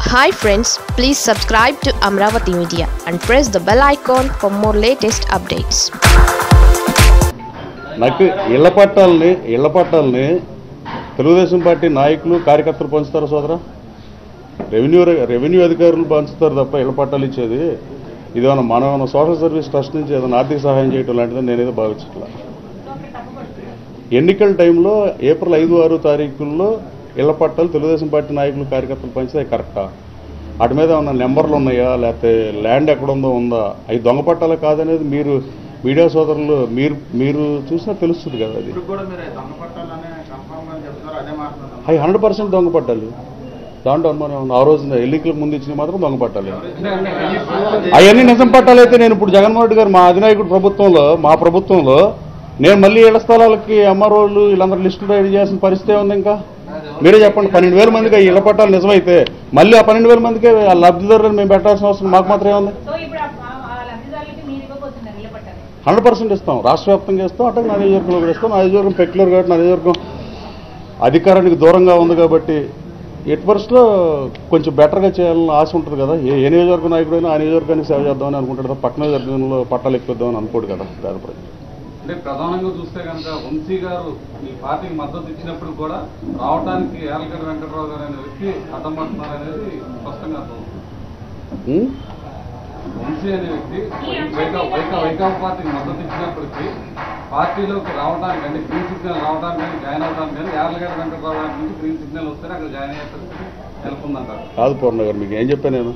Hi friends please subscribe to Amaravati media and press the bell icon for more latest updates నాకు ఇళ్ల పట్టాలని ఇళ్ల పట్టాలని తెలుగుదేశం పార్టీ నాయకులు కార్యకర్తలు పంచుతారు సోదరా రెవెన్యూ రెవెన్యూ అధికారులు పంచుతారు తప్ప ఇళ్ల పట్టాలు ఇచ్చేది ఇదేమన్నా మనం ఏమైనా సోషల్ సర్వీస్ ట్రస్ట్ నుంచి ఏదైనా ఆర్థిక సహాయం చేయటం లాంటిది నేనేదో భావించట్లా ఎన్నికల టైంలో ఏప్రిల్ ఐదు ఆరు తారీఖుల్లో ఇళ్ల పట్టాలు తెలుగుదేశం పార్టీ నాయకులు కార్యకర్తలు పంచితే అది కరెక్టా వాటి మీద ఏమన్నా నెంబర్లు ఉన్నాయా లేకపోతే ల్యాండ్ ఎక్కడ ఉందో ఉందా అవి దొంగ పట్టాలు కాదనేది మీరు మీడియా సోదరులు మీరు మీరు చూసినా తెలుస్తుంది కదా అది ఇప్పుడు కూడా మీరు దొంగ పట్టాలనే కన్ఫర్మ్ అని చెప్తున్నారు అదే మాట్లాడుతున్నారు అవి హండ్రెడ్ పర్సెంట్ దొంగ పట్టాలి దాంట్లో అనుమానం ఏమన్నా? ఆ రోజున ఎన్నికలకు ముందు ఇచ్చిన మాత్రం దొంగ పట్టాలి అవన్నీ నిజం పట్టాలైతే నేను ఇప్పుడు జగన్మోహన్ రెడ్డి గారు మా అధినాయకుడు ప్రభుత్వంలో మా ప్రభుత్వంలో నేను మళ్ళీ ఇళ్ల స్థలాలకి ఎంఆర్ఓలు వీళ్ళందరూ లిస్టులు రెడీ చేసిన పరిస్థితి ఉంది ఇంకా మీరే చెప్పండి పన్నెండు వేల మందికి ఆ ఇళ్ల పట్టాలు నిజమైతే మళ్ళీ ఆ పన్నెండు వేల మందికి ఆ లబ్ధిదారులను మేము పెట్టాల్సిన అవసరం మాకు మాత్రం ఏముంది సో ఇప్పుడు ఆ- ఆ- ఆ లబ్ధిదారులకి మీరు ఇవ్వబోతున్నారు ఇళ్ళ పట్టాలు హండ్రెడ్ పర్సెంట్ ఇస్తాం రాష్ట్ర వ్యాప్తంగా ఇస్తాం అట్లా నా నియోజకవర్గంలో కూడా ఇస్తాం నా నియోజకవర్గం పెక్యులర్ కాబట్టి నా నియోజకవర్గం అధికారానికి దూరంగా ఉంది కాబట్టి ఎట్ పరిస్థితిలో కొంచెం బెటర్గా చేయాలని ఆశ ఉంటుంది కదా ఏ ఏ నియోజకవర్గ నాయకుడైనా ఆ నియోజకవర్గానికి సేవ చేద్దామని అనుకుంటాడు తప్ప పక్క నియోజకవర్గంలో పట్టాలు ఎక్కువద్దామని అనుకోడు కదా పేద ప్రజలు అంటే ప్రధానంగా చూస్తే కనుక వంశీ గారు మీ పార్టీకి మద్దతు ఇచ్చినప్పుడు కూడా రావడానికి యాలగడ్డ వెంకటరావు గారు అనే వ్యక్తి అడ్డం పడుతున్నారు అనేది స్పష్టంగా అర్థమవుతుంది ఉం? వంశీ అనే వ్యక్తి వైకా వైకా వైకాపా పార్టీకి మద్దతు ఇచ్చినప్పటికీ పార్టీలోకి రావడానికి అంటే గ్రీన్ సిగ్నల్ రావడానికి కానీ జాయిన్ అవడానికి కానీ యార్లగడ్డ వెంకటరావు గారి నుంచి గ్రీన్ సిగ్నల్ వస్తేనే అక్కడ జాయిన్ అయ్యే పరిస్థితి నెలకొందంటారు కాదు పూర్ణ గారు మీకు ఏం చెప్పాను నేను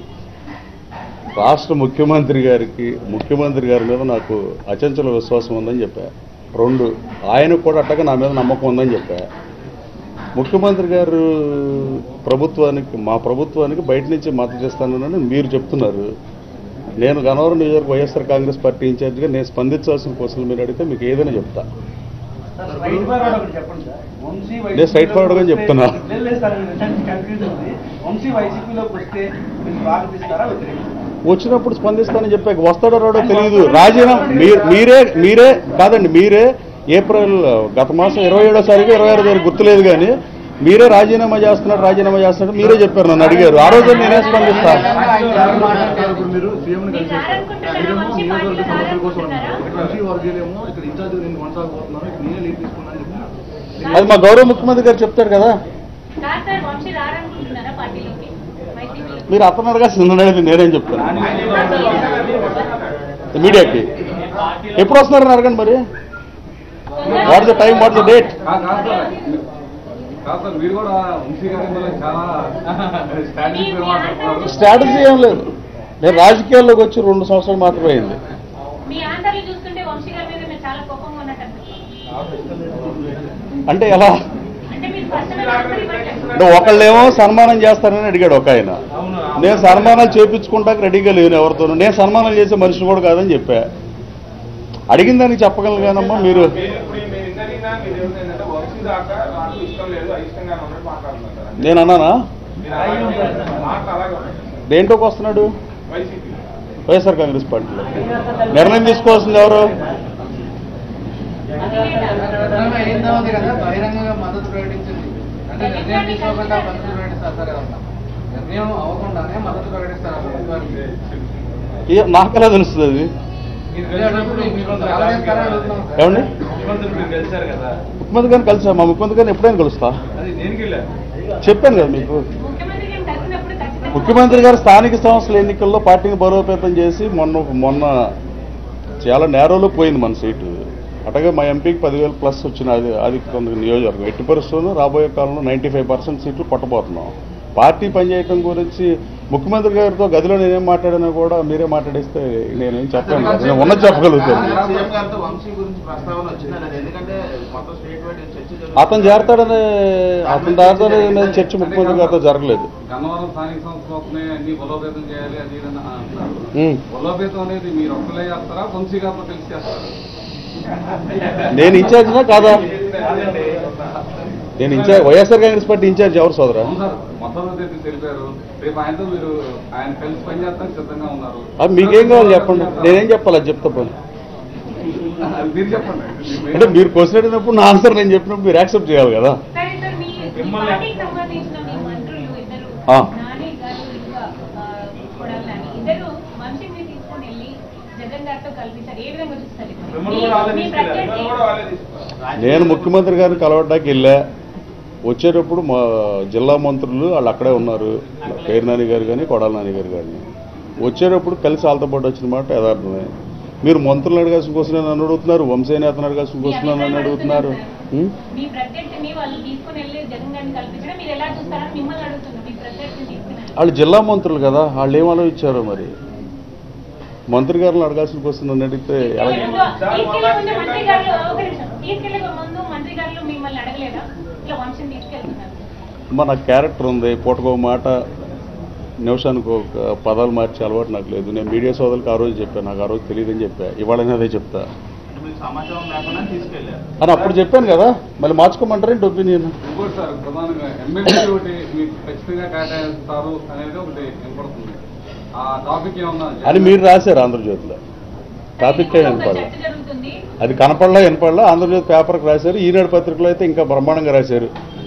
రాష్ట్ర ముఖ్యమంత్రి గారికి ముఖ్యమంత్రి గారి మీద నాకు అచంచల విశ్వాసం ఉందని చెప్పా రెండు ఆయనకు కూడా అట్టగా నా మీద నమ్మకం ఉందని చెప్పా ముఖ్యమంత్రి గారు ప్రభుత్వానికి మా ప్రభుత్వానికి బయట నుంచి మద్దతు ఇస్తానని మీరు చెప్తున్నారు నేను గనవరం నియోజకవర్గ వైఎస్ఆర్ కాంగ్రెస్ పార్టీ ఇన్ఛార్జిగా నేను స్పందించాల్సిన క్వశ్చన్లు మీరు అడిగితే మీకు ఏదైనా చెప్తా స్ట్రైట్ ఫార్వర్డ్ ఒకటి చెప్పండి సార్ వంశీ నేను straight forward గా చెప్తున్నా. లేదు లేదు సార్ కన్ఫ్యూజ్ ఉంది వంశీ వైసీపీలోకి వస్తే మీరు స్వాగతిస్తారా వ్యతిరేకిస్తారా వచ్చినప్పుడు స్పందిస్తానని చెప్పాక వస్తాడో రాడో తెలియదు రాజీనామా మీరు మీరే మీరే కాదండి మీరే ఏప్రిల్ గత మాసం ఇరవై ఏడో తారీఖు ఇరవై ఆరో తారీఖు గుర్తులేదు కానీ మీరే రాజీనామా చేస్తున్నారు రాజీనామా చేస్తున్నారు మీరే చెప్పారు నన్ను అడిగారు ఆ రోజు నేనే స్పందిస్తాను మీరు సీఎం మీరు రారనుకుంటున్నారా? వంశీ పార్టీలో రారనుకుంటున్నారా? వంశీ వర్గీయులేమో ఇక్కడ ఇన్ఛార్జ్ నేను కొనసాగబోతున్నాను ఇక్కడ నేనే లీడ్ తీసుకున్నాను చెప్పి అది మా గౌరవ ముఖ్యమంత్రి గారు చెప్తారు కదా సార్ సార్ వంశీ రారనుకుంటున్నారా పార్టీలోకి వైసీపీలో మీరు అతనుగా సిద్ధంగా నేనేం చెప్తాను మీడియాకి ఎప్పుడు వస్తున్నారని అడగండి మరి what the time what the date కాదు కాదు సార్ కాదు సార్ మీరు కూడా వంశీ గారి మీద చాలా స్ట్రాటజీ మాట్లాడుతున్నారు స్ట్రాటజీ ఏం లేదు నేను రాజకీయాల్లోకి వచ్చి రెండు సంవత్సరాలు మాత్రమే అయింది మీ ఆన్సర్లు చూస్తుంటే వంశీ గారి మీద మీరు చాలా కోపంగా ఉన్నట్టు అనిపిస్తుంది అంటే ఎలా అంటే మీరు స్పష్టమైన ఆన్సర్ ఇవ్వట్లేదు అంటే ఒకళ్ళేమో సన్మానం చేస్తారని అడిగాడు ఒక ఆయన నేను సన్మానాలు చేపించుకుంటాక రెడీగా లేను ఎవరితోనూ నేను సన్మానం చేసే మనిషిని కూడా కాదని చెప్పా అడిగిన దానికి చెప్పగలను కానమ్మా మీరు ఇప్పుడు మీరు ఇంటర్వ్యూనా మీరు ఏంటంటే వంశీ దాకా నాకు ఇష్టం లేదు అయిష్టంగా ఉన్నట్టు మాట్లాడుతున్నారు సార్. నేను అన్నానా మీరు అలాగే మాట అలాగే ఉన్నాయి. దేంట్లోకి వస్తున్నాడు వైసీపీ వైఎస్ఆర్ కాంగ్రెస్ పార్టీలో నిర్ణయం తీసుకోవాల్సింది ఎవరు అయిన తర్వాత కదా బహిరంగంగా మద్దతు ప్రకటించింది అంటే నిర్ణయం తీసుకోకుండా మద్దతు ప్రకటిస్తారు సార్ కదా నిర్ణయం అవ్వకుండానే మద్దతు ప్రకటిస్తారు ఆ ప్రభుత్వానికి. ఏ- నాకెలా తెలుస్తుంది అది ఇదే అన్నప్పుడు మీకు ఎలా చేస్తారో అడుగుతున్నాం సార్. ఏమండి ముఖ్యమంత్రి మీరు కలిశారు కదా ముఖ్యమంత్రి గారిని కలిసా మా ముఖ్యమంత్రి గారిని ఎప్పుడైనా కలుస్తా అది దేనికి వెళ్ళారు చెప్పాను కదా మీకు ముఖ్యమంత్రి గారిని కలిసినప్పుడు ఖచ్చితంగా ముఖ్యమంత్రి గారు స్థానిక సంస్థల ఎన్నికల్లో పార్టీని బలోపేతం చేసి మొన్న మొన్న చాలా నేరోలో పోయింది మన సీటు అట్లాగే మా ఎంపీకి పదివేలు ప్లస్ వచ్చిన అది అది కొంత నియోజకవర్గం ఎట్టి పరిస్థితుల్లో రాబోయే కాలంలో నైంటీ ఫైవ్ పర్సెంట్ సీట్లు పట్టబోతున్నాం పార్టీ పనిచేయటం గురించి ముఖ్యమంత్రి గారితో గదిలో నేనేం మాట్లాడినా కూడా మీరే మాట్లాడిస్తే నేనేం చెప్పాను కదా. నేను ఉన్నది చెప్పగలుగుతాను సీఎం గారితో వంశీ గురించి ప్రస్తావన వచ్చింది అది ఎందుకంటే మొత్తం స్టేట్ వైడ్ చర్చ జరుగుతుంది. అతను చేరతాడనే అతను చేరతాడనే చర్చ ముఖ్యమంత్రి గారితో జరగలేదు గన్నవరం స్థానిక సంస్థలు వస్తున్నాయి అన్ని బలోపేతం చేయాలి అది ఇది అని అంటున్నారు ఉమ్. బలోపేతం అనేది మీరు ఒక్కలే చేస్తారా వంశీ గారితో కలిసి చేస్తారా నేను ఇన్ఛార్జినా కాదా నేను incharge YSR Congress party incharge ఎవరు సోదరా అవును సార్ మొత్తం అయితే తెలిపారు రేపు ఆయనతో మీరు ఆయన కలిసి పనిచేస్తానికి సిద్ధంగా ఉన్నారు అది మీకేం కావాలి చెప్పండి నేనేం చెప్పాలి అది చెప్తా పోనీ అది మీరు చెప్పండి అంటే మీరు క్వశ్చన్ అడిగినప్పుడు నా ఆన్సర్ నేను చెప్పినప్పుడు మీరు యాక్సెప్ట్ చేయాలి కదా సరే సార్ మీ మీ పార్టీకి సంబంధించిన మీ మంత్రులు ఇద్దరు ఆ. నాని గారు ఏ విధంగా చూస్తారు ఇది? మిమ్మల్ని మీ- కూడా వాళ్ళే మీ తీసుకెళ్ళారు ప్రత్యర్థి- మిమ్మల్ని కూడా వాళ్ళే తీసుకున్నారు నేను ముఖ్యమంత్రి గారిని కలవడానికి వెళ్ళా వచ్చేటప్పుడు మా జిల్లా మంత్రులు వాళ్ళు అక్కడే ఉన్నారు పేరు నాని గారు కానీ కొడాల నాని గారు కానీ వచ్చేటప్పుడు కలిసి వాళ్ళతో పాటు వచ్చిన మాట యథార్థమే మీరు మంత్రులు అడగాల్సిన కోసం నన్ను అడుగుతున్నారు వంశీనేతను అడగాల్సిన మీ కోసం నన్ను అభిప్రాయం అడుగుతున్నారు అడుగుతున్నాను ఉం? సార్. మీ ప్రత్యర్థిని వాళ్ళు తీసుకుని వెళ్ళి జగన్ గారిని కల్పించడం మీరు ఎలా చూస్తారని మిమ్మల్ని అడుగుతున్నారు మీ ప్రత్యర్థిని తీసుకుని వెళ్ళి. వాళ్ళు జిల్లా మంత్రులు కదా వాళ్ళు ఏం ఆలోచించారో మరి మంత్రి గారిని అడగాల్సిన కోసం నన్ను అడిగితే ఎలా తీసుకెళ్లే ముందు మంత్రి గారు ఒక నిమిషం తీసుకెళ్లే ముందు మంత్రి గారు మిమ్మల్ని అడగలేదా ఇట్లా వంశం తీసుకెళ్తున్నారు మన క్యారెక్టర్ ఉంది పూటకో మాట నిమిషానికి ఒక పదాలు మార్చే అలవాటు నాకు లేదు నేను మీడియా సోదరులకు ఆ రోజు చెప్పాను నాకు ఆ రోజు తెలియదని చెప్పా ఇవాళనే అదే చెప్తా మీకు సమాచారం లేకుండా తీసుకెళ్ళారు అని అప్పుడు చెప్పాను కదా మళ్ళీ మార్చుకోమంటారేంటి ఒపీనియన్ ఇంకోటి సార్ ప్రధానంగా ఎమ్మెల్సీ ఒకటి మీకు ఖచ్చితంగా కేటాయిస్తారు అనేది ఒకటి వినపడుతుంది ఆ టాపిక్ ఏమన్నా అని మీరు రాశారు ఆంధ్రజ్యోతిలో టాపిక్ ఇప్పుడు ఒక వినపడలే చర్చ జరుగుతుంది అది కనపడలా వినపడలా ఆంధ్రజ్యోతి పేపర్కి రాశారు ఈనాడు పత్రికలో అయితే ఇంకా బ్రహ్మాండంగా రాశారు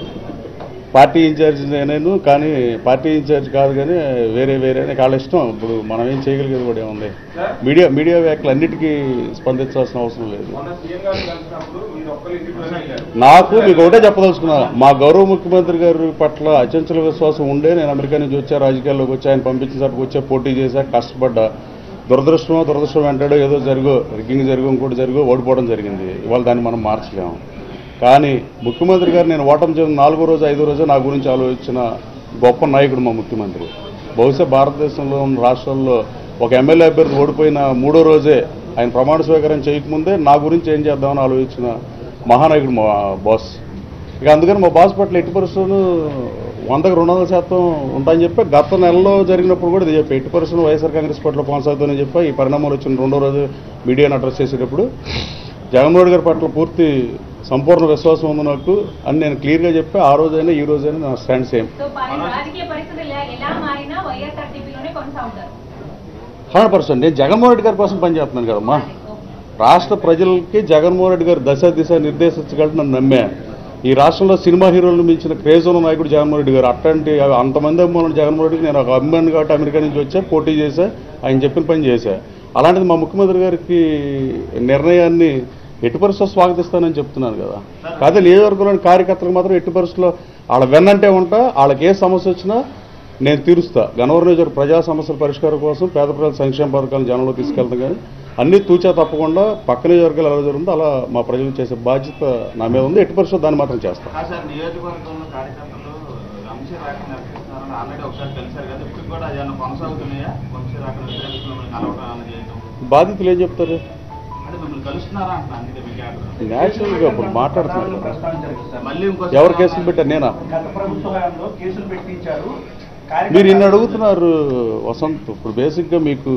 పార్టీ ఇన్ఛార్జ్ నేను కానీ పార్టీ ఇన్ఛార్జ్ కాదు కానీ వేరే వేరే అని వాళ్ళ ఇష్టం ఇప్పుడు మనం ఏం చేయగలిగేది కూడా ఏముంది మీడియా మీడియా వ్యాఖ్యలు అన్నిటికీ స్పందించాల్సిన అవసరం లేదు మొన్న సీఎం గారు కలిసినప్పుడు మీరు ఒక్కరు ఇంటికి వెళ్ళారు నాకు మీకు ఒకటే చెప్పదలుచుకున్నా మా గౌరవ ముఖ్యమంత్రి గారి పట్ల అచంచల విశ్వాసం ఉండే నేను అమెరికా నుంచి వచ్చా రాజకీయాల్లోకి వచ్చి ఆయన పంపించిన సార్కి వచ్చా పోటీ చేశా కష్టపడ్డా దురదృష్టమో దురదృష్టం వెంటాడో ఏదో జరుగు రిగ్గింగ్ జరుగు ఇంకోటి జరుగు ఓడిపోవడం జరిగింది ఇవాళ దాన్ని మనం మార్చలేము కానీ ముఖ్యమంత్రి గారు నేను ఓటమి చెందిన నాలుగో రోజు ఐదో రోజు నా గురించి ఆలోచించిన గొప్ప నాయకుడు మా ముఖ్యమంత్రి బహుశా భారతదేశంలో ఉన్న రాష్ట్రాల్లో ఒక ఎమ్మెల్యే అభ్యర్థి ఓడిపోయిన మూడో రోజే ఆయన ప్రమాణ స్వీకారం చేయకముందే నా గురించి ఏం చేద్దామని ఆలోచించిన మహానాయకుడు మా బాస్ ఇక అందుకని మా బాస్ పట్ల ఎట్టి పరిస్థితులను వందకు రెండు వందల శాతం ఉంటాయని చెప్పి గత నెలలో జరిగినప్పుడు కూడా ఇది చెప్పి ఎట్టి పరిస్థితులు వైఎస్ఆర్ కాంగ్రెస్ పార్టీలో కొనసాగుతుందని చెప్పి ఈ పరిణామాలు వచ్చిన రెండో రోజు మీడియాను అడ్రస్ చేసేటప్పుడు జగన్మోహన్ గారి పట్ల పూర్తి సంపూర్ణ విశ్వాసం ఉంది నాకు అని నేను క్లియర్గా చెప్పి ఆ రోజైనా ఈ రోజైనా నా స్టాండ్ సేమ్ సో పరి- రాజకీయ పరిస్థితులు ఎలా- ఎలా మారినా వైఎస్ఆర్టీపీలోనే కొనసాగుతారు హండ్రెడ్ పర్సెంట్ నేను జగన్మోహన్ రెడ్డి గారి కోసం పనిచేస్తున్నాను కదమ్మా రాష్ట్ర ప్రజలకి జగన్మోహన్ రెడ్డి గారు దశ దిశ నిర్దేశించగలరు నన్ను నమ్మా ఈ రాష్ట్రంలో సినిమా హీరోలను మించిన క్రేజ్ ఉన్న నాయకుడు జగన్మోహన్ రెడ్డి గారు అట్లాంటి అంతమంది అభిమానులు జగన్మోహన్ రెడ్డికి నేను ఒక అభిమాని కాబట్టి అమెరికా నుంచి వచ్చా పోటీ చేశా ఆయన చెప్పిన పని చేశా అలాంటిది మా ముఖ్యమంత్రి గారికి నిర్ణయాన్ని ఎట్టి పరిస్థితుల్లో స్వాగతిస్తానని చెప్తున్నాను కదా కాదే నియోజకవర్గంలోని కార్యకర్తలకు మాత్రం ఎట్టి పరిస్థితుల్లో వాళ్ళ వెన్నంటే ఉంటా వాళ్ళకి ఏ సమస్య వచ్చినా నేను తీరుస్తా గన్నవరం నియోజకవర్గ ప్రజా సమస్యల పరిష్కారం కోసం పేద ప్రజల సంక్షేమ పథకాలను జనంలో తీసుకెళ్తాం కానీ అన్ని తూచా తప్పకుండా పక్క నియోజకవర్గాలు ఎలా జరుగుతుందో అలా మా ప్రజలకు చేసే బాధ్యత నా మీద ఉంది ఎట్టి పరిస్థితుల్లో దాన్ని మాత్రం చేస్తాం కాదు సార్ నియోజకవర్గంలో కార్యకర్తలు వంశీ రాకని నడిపిస్తున్నారని ఆల్రెడీ ఒకసారి కలిశారు కదా ఇప్పుడు కూడా ఏమైనా కొనసాగుతున్నాయా వంశీ రాకని వ్యతిరేకిస్తూ మిమ్మల్ని కలవడం అనేది చేయటం బాధితులు ఏం చెప్తారు అంటే మిమ్మల్ని కలుస్తున్నారా అంటున్నా అందుకే మీకు ఆర్డర్. న్యాచురల్గా ఇప్పుడు మాట్లాడుతున్నారు కదా ప్రస్తావించారు కదా సార్ మళ్ళీ ఇంకో ఎవరు కేసులు పెట్టారు నేనా గత ప్రభుత్వ హయాంలో కేసులు పెట్టించారు మీరు ఇన్ని అడుగుతున్నారు వసంత్ ఇప్పుడు బేసిక్గా మీకు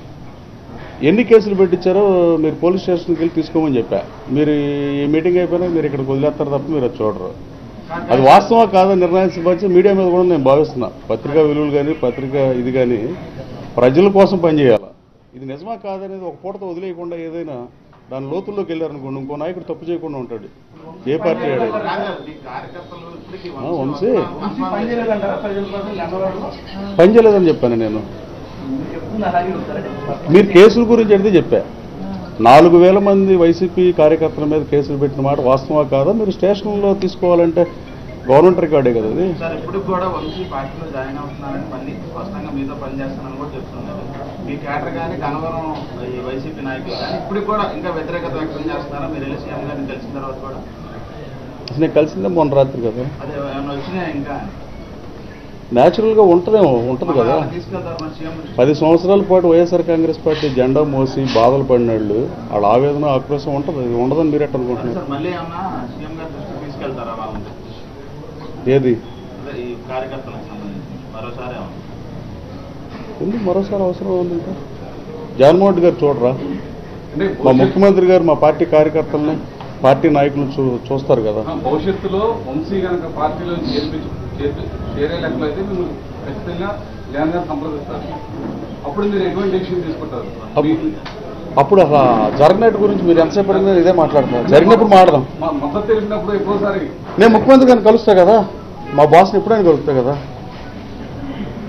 ఎన్ని కేసులు పెట్టించారో మీరు పోలీస్ స్టేషన్కి వెళ్ళి తీసుకోమని చెప్పా మీరు ఈ మీటింగ్ అయిపోయినా మీరు ఇక్కడికి వదిలేస్తారు తప్ప మీరు అది చూడరు అది వాస్తవా కాదా నిర్ణయించిన బాధ్యత మీడియా మీద కూడా నేను భావిస్తున్నా పత్రికా విలువలు కానీ పత్రికా ఇది కానీ ప్రజల కోసం పనిచేయాలి ఇది నిజమా కాదనేది ఒక పూటతో వదిలేయకుండా ఏదైనా దాని లోతుల్లోకి వెళ్ళారనుకోండి ఇంకో నాయకుడు తప్పు చేయకుండా ఉంటాడు ఏ పార్టీ ఆడైనా రాజా, మీ కార్యకర్తలు ఇప్పటికీ ఆ, వంశీ. వంశీ పనిచేయలేదంటారా ప్రజల కోసం గన్నవరంలో పని చేయలేదని చెప్పాను నేను మీరు చెప్తుంది అలాగే ఉంటారండి మీరు కేసుల గురించి అడిగితే చెప్పా నాలుగు వేల మంది వైసీపీ కార్యకర్తల మీద కేసులు పెట్టిన మాట వాస్తవా కాదా మీరు స్టేషన్లో తీసుకోవాలంటే గవర్నమెంట్ రికార్డే కదా అది సార్ ఇప్పుడు కూడా వంశీ పార్టీలో జాయిన్ అవుతున్నారని మళ్ళీ స్పష్టంగా మీతో పనిచేస్తానని కూడా చెప్తున్నారు మీ కేటర్ కానీ కనవరం ఈ వైసీపీ నాయకులు కానీ ఇప్పుడు కూడా ఇంకా వ్యతిరేకత వ్యక్తం చేస్తున్నారా మీరు వెళ్ళి సీఎం గారిని తెలిసిన తర్వాత కూడా అసలు నేను కలిసిందే మొన్న రాత్రి కదా అదే ఏమైనా వచ్చినాయా ఇంకా న్యాచురల్గా ఉంటుందేమో ఉంటుంది కదా అలా తీసుకెళ్తారు మన సీఎం దృష్టికి? పది సంవత్సరాల పాటు వైఎస్ఆర్ కాంగ్రెస్ పార్టీ జెండా మోసి బాధలు పడినాళ్ళు వాళ్ళ ఆవేదన ఆక్రోశం ఉంటుంది అది ఉండదని మీరు ఎట్ట అనుకుంటున్నారు సార్ మళ్ళీ ఏమన్నా సీఎం గారి దృష్టికి తీసుకెళ్తారా వాళ్ళని ఏది అదే ఈ కార్యకర్తలకు సంబంధించి మరోసారి ఏమన్నా ఎందుకు మరోసారి అవసరం ఉంది ఇంకా జగన్మోహన్ రెడ్డి గారు చూడరా అంటే మా ముఖ్యమంత్రి గారు మా పార్టీ కార్యకర్తల్ని పార్టీ నాయకులను చూ చూస్తారు కదా ఆ, భవిష్యత్తులో వంశీ కనుక పార్టీలో చేర్పించు చేర్పి చేరే లెక్కలైతే మీరు ఖచ్చితంగా జగన్ గారు సంప్రదిస్తారు అప్పుడు మీరు ఎటువంటి డెసిషన్ తీసుకుంటారు అప్పుడు- అప్పుడు అసలు జరగనట్టు గురించి మీరు ఎంతసేపు అడిగినా ఇదే మాట్లాడుతున్నారు జరిగినప్పుడు మాట్లాడదాం మా మద్దతు తెలిసినప్పుడు ఎప్పుడోసారి నేను ముఖ్యమంత్రి గారిని కలుస్తా కదా మా బాస్ని ఎప్పుడైనా కలుస్తా కదా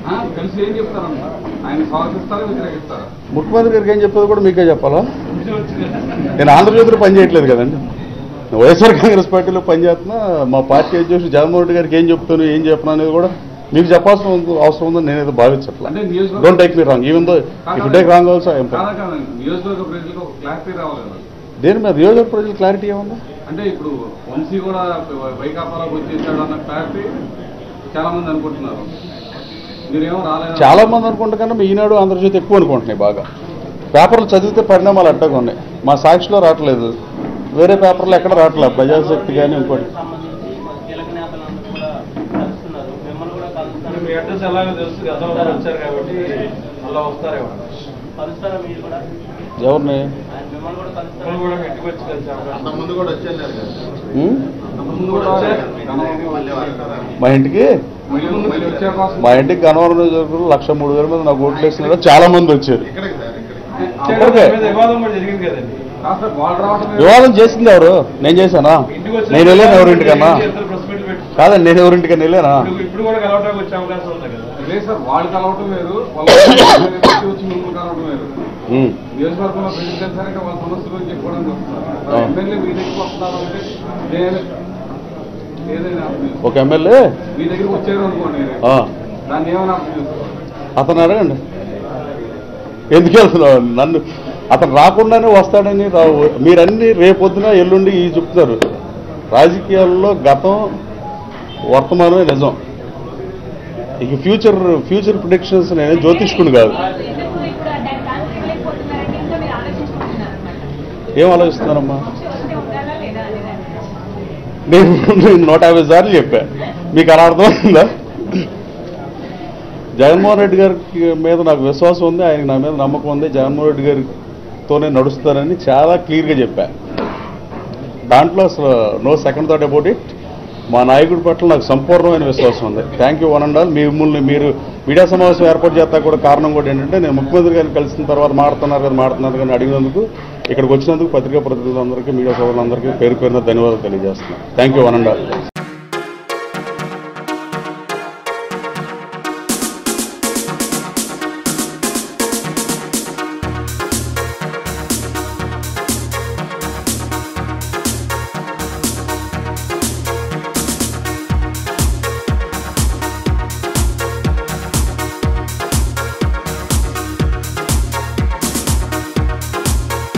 ఆ, కలిసి ఏం చెప్తారమ్మా ఆయన స్వాగతిస్తారా వ్యతిరేకిస్తారా ముఖ్యమంత్రి గారికి ఏం చెప్పేది కూడా మీకే చెప్పాలా నేను ఆంధ్రజ్యోతిలో పని చేయట్లేదు కదండి నేను వైఎస్ఆర్ కాంగ్రెస్ పార్టీలో పనిచేస్తున్నా మా పార్టీ అధ్యక్షుడు జగన్మోహన్ రెడ్డి గారికి ఏం చెప్తాను ఏం చెప్పను అనేది కూడా మీకు చెప్పాల్సిన ఉంది- అవసరం ఉందని నేనైతే భావించట్లా అంటే నియోజకవర్గం don't take me wrong even though if take wrong also కాదా కాదా నియోజకవర్గ ప్రజలకు ఒక క్లారిటీ రావాలి కదా దేని మీద నియోజకవర్గ ప్రజలు క్లారిటీ ఏముంది అంటే ఇప్పుడు వంశీ కూడా వైకాపాలకు వచ్చేసాడు అన్న క్లారిటీ చాలా మంది అనుకుంటున్నారు మీరేమో రాలేదు చాలా మంది అనుకుంటే కన్నా మీ ఈనాడు ఆంధ్రజ్యోతి ఎక్కువ అనుకుంటున్నాయి బాగా పేపర్లు చదివితే పరిణామాలు అడ్డగా ఉన్నాయి మా సాక్షిలో రావట్లేదు వేరే పేపర్లు ఎక్కడ రావట్లేదు ప్రజాశక్తి కానీ ఇంకోటి కీలక నేతలందరూ కూడా కలుస్తున్నారు మిమ్మల్ని కూడా కలుస్తారు మీ అడ్రస్ ఎలాగో తెలుసు గతంలో వచ్చారు కాబట్టి అలా వస్తారేమో కలుస్తారా మీరు కూడా ఎవరిని ఆయన మిమ్మల్ని కూడా కలుస్తారు మిమ్మల్ని కూడా మీ ఇంటికి వచ్చి కలిసే అవకాశం అంత ముందు కూడా వచ్చేళ్ళారు కదా ఉం? అంత ముందు కూడా వచ్చారు మళ్ళీ వస్తారా మా ఇంటికి మళ్ళీ మళ్ళీ వచ్చే కోసం మా ఇంటికి గన్నవరం నియోజకవర్గంలో లక్ష మూడు వేల మంది నాకు ఓట్లు వేసినారు చాలా మంది వచ్చారు ఇక్కడికి సార్ ఇక్కడికి ఇక్కడికే. మీద వివాదం కూడా జరిగింది కదండి కాస్త వాళ్ళు రావడం లేదు. వివాదం చేసింది ఎవరు నేను చేశానా ఇంటికి వచ్చి నేను వెళ్ళాను ఎవరింటికన్నా ఇద్దరు ప్రెస్ మీట్లు పెట్టి కాదండి నేను ఎవరింటికన్నా వెళ్ళానా ఇప్పుడు- ఇప్పుడు కూడా కలవటానికి వచ్చే అవకాశం ఉంది కదా లేదు సార్ వాళ్ళు కలవటం వేరు వాళ్ళు వచ్చి వచ్చి మిమ్మల్ని కలవటం వేరు ఉం. నియోజకవర్గంలో ప్రజలు కలిసారంటే వాళ్ళ సమస్య గురించి చెప్పుకోవడానికి వస్తున్నారు ఆ. ఎమ్మెల్యే మీ దగ్గరికి వస్తున్నారు అంటే నేను ఏదైనా అర్థం చేసుకో. ఒక ఎమ్మెల్యే మీ దగ్గరికి వచ్చారు అనుకోండి ఆ, దాన్ని ఏమైనా అర్థం చేసుకోవాలి అతను అడగండి ఎందుకు వెళ్తున్నావు నన్ను అతను రాకుండానే వస్తాడని రావు మీరన్నీ రేపొద్దున ఎల్లుండి ఈ చెప్తారు రాజకీయాల్లో గతం వర్తమానమే నిజం ఇక ఫ్యూచర్ ఫ్యూచర్ ప్రిడిక్షన్స్ నేను జ్యోతిష్కుడు కాదు ఎందుకు ఇప్పుడు దాన్ని ఛాన్స్ ఇవ్వలేకపోతున్నారంటే ఇంకా మీరు ఆలోచించుకుంటున్నారు అనమాట ఏం ఆలోచిస్తున్నారమ్మా వంశీ వస్తే ఉండాలా లేదా అనేది నేను నేను నూట యాభై సార్లు చెప్పా మీకు అలా అర్థమైందా జగన్మోహన్ రెడ్డి గారికి మీద నాకు విశ్వాసం ఉంది ఆయనకి నా మీద నమ్మకం ఉంది జగన్మోహన్ రెడ్డి గారితోనే నడుస్తారని చాలా క్లియర్గా చెప్పా దాంట్లో అసలు no second thought about it మా నాయకుడి పట్ల నాకు సంపూర్ణమైన విశ్వాసం ఉంది thank you one and all మీ మిమ్మల్ని మీరు మీడియా సమావేశం ఏర్పాటు చేస్తా కూడా కారణం కూడా ఏంటంటే నేను ముఖ్యమంత్రి గారిని కలిసిన తర్వాత మాడుతున్నారు కదా మాడుతున్నారు కానీ అడిగినందుకు ఇక్కడికి వచ్చినందుకు పత్రికా ప్రతినిధులందరికీ మీడియా సోదరులందరికీ పేరు పేరున ధన్యవాదాలు తెలియజేస్తున్నాను thank you one and all